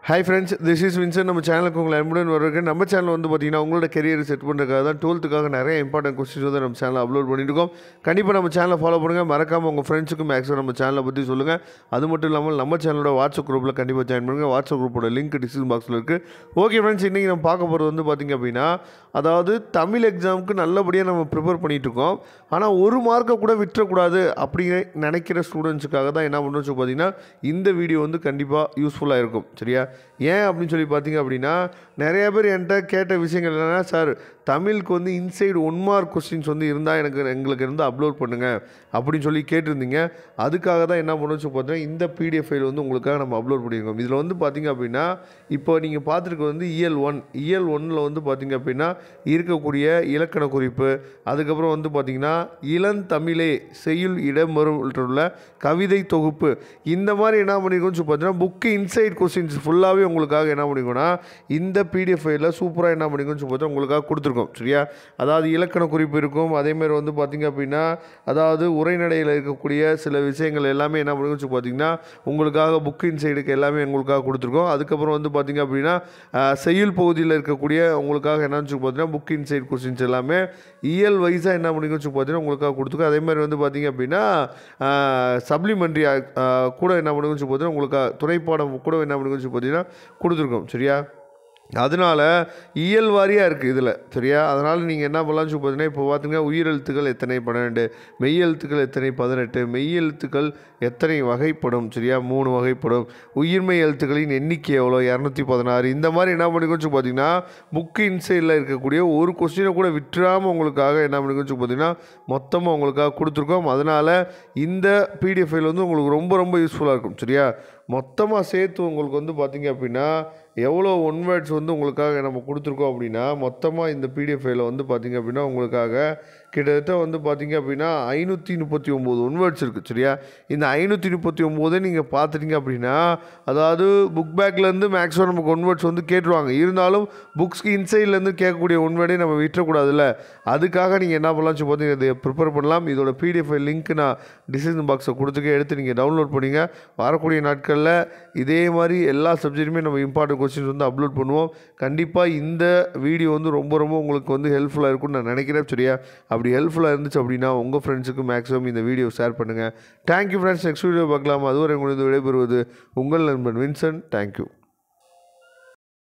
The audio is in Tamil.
hi friends this is Vinson நம்ம சேனலுக்கு உங்களை அன்புடன் வர்றதுக்கு நம்ம சேனல் வந்து பார்த்தீங்கன்னா உங்களோட கெரியர் செட் பண்ணுறதுக்காக தான் டுவெல்த்துக்காக நிறைய இம்பார்ட்டன்ட் கொஸ்டின்ஸ் வந்து நம்ம சேனல் அப்லோட் பண்ணிட்டு இருக்கோம் கண்டிப்பாக நம்ம சேனலை ஃபாலோ பண்ணுங்கள் மறக்காமல் உங்கள் ஃப்ரெண்ட்ஸுக்கும் மேக்ஸிமம் நம்ம சேனலை பற்றி சொல்லுங்கள் அது மட்டும் இல்லாமல் நம்ம சேனலோட வாட்ஸ்அப் குரூப்பில் கண்டிப்பாக ஜாயின் பண்ணுங்கள் வாட்ஸ்அப் குரூப்போட லிங்க் டிஸ்கிரிப்ஷன் பாக்ஸில் இருக்குது ஓகே ஃப்ரெண்ட்ஸ் இன்றைக்கி நம்ம பார்க்க போகிறது வந்து பார்த்திங்க அப்படின்னா அதாவது தமிழ் எக்ஸாமுக்கு நல்லபடியாக நம்ம ப்ரிப்பேர் பண்ணிகிட்டு இருக்கோம் ஆனால் ஒரு மார்க்கை கூட விட்டுறக்கூடாது அப்படிங்கிற நினைக்கிற ஸ்டூடெண்ட்ஸுக்காக தான் என்ன பண்ணுறோம் சொல்லி பார்த்தீங்கன்னா இந்த வீடியோ வந்து கண்டிப்பாக யூஸ்ஃபுல்லாக இருக்கும் சரியா ஏன் அப்படின்னு சொல்லி பார்த்தீங்க அப்படின்னா நிறைய பேர் என்கிட்ட கேட்ட விஷயங்கள் என்னென்னா சார் தமிழுக்கு வந்து இன்சைடு ஒன் மார்க் கொஸ்டின்ஸ் வந்து இருந்தால் எனக்கு எங்களுக்கு இருந்து அப்லோட் பண்ணுங்கள் அப்படின்னு சொல்லி கேட்டிருந்தீங்க அதுக்காக தான் என்ன பண்ணணும் சொல்லி பார்த்தீங்கன்னா இந்த பிடிஎஃப் ஃபைல் வந்து உங்களுக்காக நம்ம அப்லோட் பண்ணியிருக்கோம் இதில் வந்து பார்த்தீங்க அப்படின்னா இப்போ நீங்கள் பார்த்துருக்க வந்து இஎல் ஒன் இஎல் ஒன்னில் வந்து பார்த்தீங்க அப்படின்னா இருக்கக்கூடிய இலக்கண குறிப்பு அதுக்கப்புறம் வந்து பார்த்தீங்கன்னா இளந்தமிழே செய்யுள் இடம்பெறும் உள்ள கவிதை தொகுப்பு இந்த மாதிரி என்ன பண்ணியிருக்கோம்னு சொல்லி பார்த்தீங்கன்னா புக்கு இன்சைட் கொஸ்டின்ஸ் ஃபுல்லாகவே உங்களுக்காக என்ன பண்ணிக்கோன்னா இந்த பிடிஎஃப் ஃபைலில் சூப்பராக என்ன பண்ணிக்கோன்னு சொல்லி பார்த்தா உங்களுக்காக கொடுத்துருக்கோம் சரியா அதாவது இலக்கண குறிப்பு இருக்கும் அதேமாதிரி வந்து பார்த்திங்க அப்படின்னா அதாவது உரைநடையில் இருக்கக்கூடிய சில விஷயங்கள் எல்லாமே என்ன பண்ணிக்கோன்னு சொல்லி பார்த்தீங்கன்னா உங்களுக்காக புக் இன்சைடுக்கு எல்லாமே உங்களுக்காக கொடுத்துருக்கோம் அதுக்கப்புறம் வந்து பார்த்திங்க அப்படின்னா அஹ், செய்யுள் பகுதியில் இருக்கக்கூடிய உங்களுக்காக என்னன்னு சொல்லி பார்த்தீங்கன்னா புக் இன்சைட் கொஸ்டின்ஸ் எல்லாமே இயல் வைஸாக என்ன பண்ணிக்கோன்னு சொல்லி பார்த்தீங்கன்னா உங்களுக்காக கொடுத்துருக்கோம் அதே மாதிரி வந்து பார்த்திங்க அப்படின்னா சப்ளிமெண்ட்ரி கூட என்ன பண்ணுங்கன்னு சொல்லி பார்த்தீங்கன்னா உங்களுக்கு துணைப்பாடம் கூட என்ன பண்ணுங்கன்னு சொல்லி பார்த்தீங்கன்னா கொடுத்துருக்கோம் சரியா அதனால் இயல் வாரியாக இருக்குது இதில் சரியா அதனால் நீங்கள் என்ன பண்ணலாம்னு சொல்லி பார்த்தீங்கன்னா இப்போ பார்த்தீங்கன்னா உயிரெழுத்துக்கள் எத்தனை பன்னெண்டு மெய்யெழுத்துக்கள் எத்தனை பதினெட்டு மெய்யெழுத்துக்கள் எத்தனை வகைப்படும் சரியா மூணு வகைப்படும் உயிர்மெய் எழுத்துக்களின் எண்ணிக்கை எவ்வளோ இரநூத்தி பதினாறு இந்த மாதிரி என்ன பண்ணிக்கோன்னு சொல்லி பார்த்தீங்கன்னா புக்கு இன்சைடில் இருக்கக்கூடிய ஒரு கொஸ்டினை கூட விட்டுறாமல் உங்களுக்காக என்ன பண்ணிக்கோன்னு சொல்லி பார்த்தீங்கன்னா மொத்தமாக உங்களுக்காக கொடுத்துருக்கோம் அதனால் இந்த பிடிஎஃப் ஃபைல் வந்து உங்களுக்கு ரொம்ப ரொம்ப யூஸ்ஃபுல்லாக இருக்கும் சரியா மொத்தமாக சேர்த்து உங்களுக்கு வந்து பார்த்தீங்க அப்படின்னா எவ்வளோ ஒன் வேர்ட்ஸ் வந்து உங்களுக்காக நம்ம கொடுத்துருக்கோம் அப்படின்னா மொத்தமாக இந்த பிடிஎஃப் ஃபைலில் வந்து பார்த்தீங்க அப்படின்னா உங்களுக்காக கிட்டத்தட்ட வந்து பார்த்தீங்க அப்படின்னா ஐநூற்றி முப்பத்தி ஒம்பது ஒன் வேர்ட்ஸ் இருக்குது சரியா இந்த ஐநூற்றி முப்பத்தி ஒம்போதே நீங்கள் பார்த்துட்டீங்க அப்படின்னா அதாவது புக் பேக்லேருந்து மேக்ஸிமம் நமக்கு ஒன் வேர்ட்ஸ் வந்து கேட்டுருவாங்க இருந்தாலும் புக்ஸ்க்கு இன்சைட்லேருந்து கேட்கக்கூடிய ஒன் வேர்டே நம்ம விட்டுறக்கூடாதுல்ல அதுக்காக நீங்கள் என்ன பண்ணலாம் சொல்லி பார்த்தீங்கன்னா இதை ப்ரிப்பேர் பண்ணலாம் இதோட பிடிஎஃப் லிங்க் நான் டிசிஷன் பாக்ஸை கொடுத்துக்க எடுத்து நீங்கள் டவுன்லோட் பண்ணிங்க வரக்கூடிய நாட்களில் இதே மாதிரி எல்லா சப்ஜெக்ட்டுமே நம்ம இம்பார்ட்டன்ட் கொஸ்டின்ஸ் வந்து அப்லோட் பண்ணுவோம் கண்டிப்பாக இந்த வீடியோ வந்து ரொம்ப ரொம்ப உங்களுக்கு வந்து ஹெல்ப்ஃபுல்லாக இருக்கும்னு நான் நினைக்கிறேன் சரியா அப்படி ஹெல்ப்ஃபுல்லாக இருந்துச்சு அப்படின்னா உங்கள் ஃப்ரெண்ட்ஸுக்கு மேக்ஸிமம் இந்த வீடியோ ஷேர் பண்ணுங்கள் தேங்க்யூ ஃப்ரெண்ட்ஸ் நெக்ஸ்ட் வீடியோ பார்க்கலாம் அதுவரை உங்களுக்கு விடைபெறுவது உங்கள் நண்பன் வின்சன் தேங்க்யூ